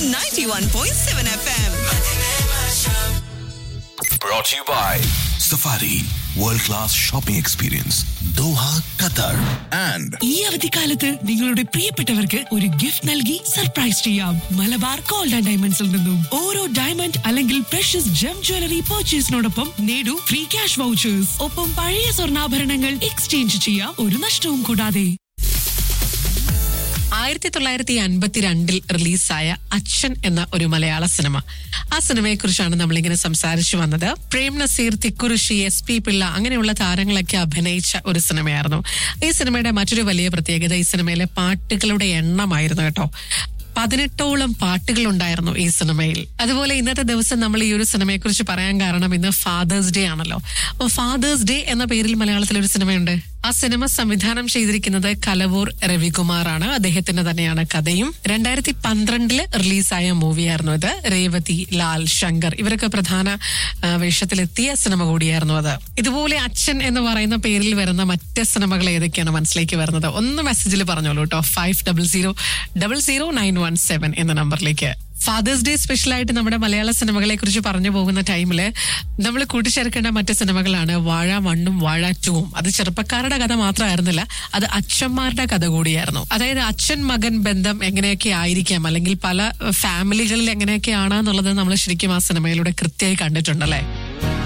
91.7 FM. Brought to you by Safari World Class Shopping Experience Doha, Qatar and ഈ അവധിക്കാലത്ത് നിങ്ങളുടെ പ്രിയപ്പെട്ടവർക്ക് ഒരു ഗിഫ്റ്റ് നൽകി സർപ്രൈസ് ചെയ്യാം മലബാർ ഗോൾഡ് ആൻഡ് ഡയമണ്ട്സിൽ നിന്നും ഓരോ ഡയമണ്ട് അല്ലെങ്കിൽ പ്രഷ്യസ് ജം ജ്വല്ലറി പർച്ചേസിനോടൊപ്പം നേടൂ ഫ്രീ ക്യാഷ് വൗച്ചേഴ്സ് ഒപ്പം പഴയ സ്വർണ്ണാഭരണങ്ങൾ എക്സ്ചേഞ്ച് ചെയ്യാം ഒരു നഷ്ടവും കൂടാതെ ആയിരത്തി തൊള്ളായിരത്തി അൻപത്തിരണ്ടിൽ റിലീസായ അച്ഛൻ എന്ന ഒരു മലയാള സിനിമ ആ സിനിമയെക്കുറിച്ചാണ് നമ്മളിങ്ങനെ സംസാരിച്ചു വന്നത് പ്രേം നസീർ തിക്കുറിശി എസ് പി പിള്ള അങ്ങനെയുള്ള താരങ്ങളൊക്കെ അഭിനയിച്ച ഒരു സിനിമയായിരുന്നു ഈ സിനിമയുടെ മറ്റൊരു വലിയ പ്രത്യേകത ഈ സിനിമയിലെ പാട്ടുകളുടെ എണ്ണമായിരുന്നു കേട്ടോ പതിനെട്ടോളം പാട്ടുകൾ ഉണ്ടായിരുന്നു ഈ സിനിമയിൽ അതുപോലെ ഇന്നത്തെ ദിവസം നമ്മൾ ഈ ഒരു സിനിമയെ കുറിച്ച് പറയാൻ കാരണം ഇന്ന് ഫാദേഴ്സ് ഡേ ആണല്ലോ അപ്പോൾ ഫാദേഴ്സ് ഡേ എന്ന പേരിൽ മലയാളത്തിൽ ഒരു സിനിമയുണ്ട് ആ സിനിമ സംവിധാനം ചെയ്തിരിക്കുന്നത് കലവൂർ രവികുമാറാണ് അദ്ദേഹത്തിന്റെ തന്നെയാണ് കഥയും രണ്ടായിരത്തി പന്ത്രണ്ടില് റിലീസായ മൂവിയായിരുന്നു ഇത് രേവതി ലാൽ ശങ്കർ ഇവരൊക്കെ പ്രധാന ആ, വേഷത്തിലെത്തിയ സിനിമ കൂടിയായിരുന്നു അത് ഇതുപോലെ അച്ഛൻ എന്ന് പറയുന്ന പേരിൽ വരുന്ന മറ്റ് സിനിമകൾ ഏതൊക്കെയാണ് മനസ്സിലേക്ക് വരുന്നത് ഒന്ന് മെസ്സേജിൽ പറഞ്ഞോളൂ കേട്ടോ five double zero double zero nine one seven എന്ന നമ്പറിലേക്ക് ഫാദേഴ്സ് ഡേ സ്പെഷ്യലായിട്ട് നമ്മുടെ മലയാള സിനിമകളെ കുറിച്ച് പറഞ്ഞു പോകുന്ന ടൈമില് നമ്മൾ കൂട്ടിച്ചേർക്കേണ്ട മറ്റ് സിനിമകളാണ് വാഴ വണ്ണും വാഴ ടൂവും അത് ചെറുപ്പക്കാരുടെ കഥ മാത്രമായിരുന്നില്ല അത് അച്ഛന്മാരുടെ കഥ കൂടിയായിരുന്നു അതായത് അച്ഛൻ മകൻ ബന്ധം എങ്ങനെയൊക്കെ ആയിരിക്കാം അല്ലെങ്കിൽ പല ഫാമിലികളിൽ എങ്ങനെയൊക്കെയാണ് എന്നുള്ളത് നമ്മൾ ശരിക്കും ആ സിനിമയിലൂടെ കൃത്യമായി കണ്ടിട്ടുണ്ടല്ലേ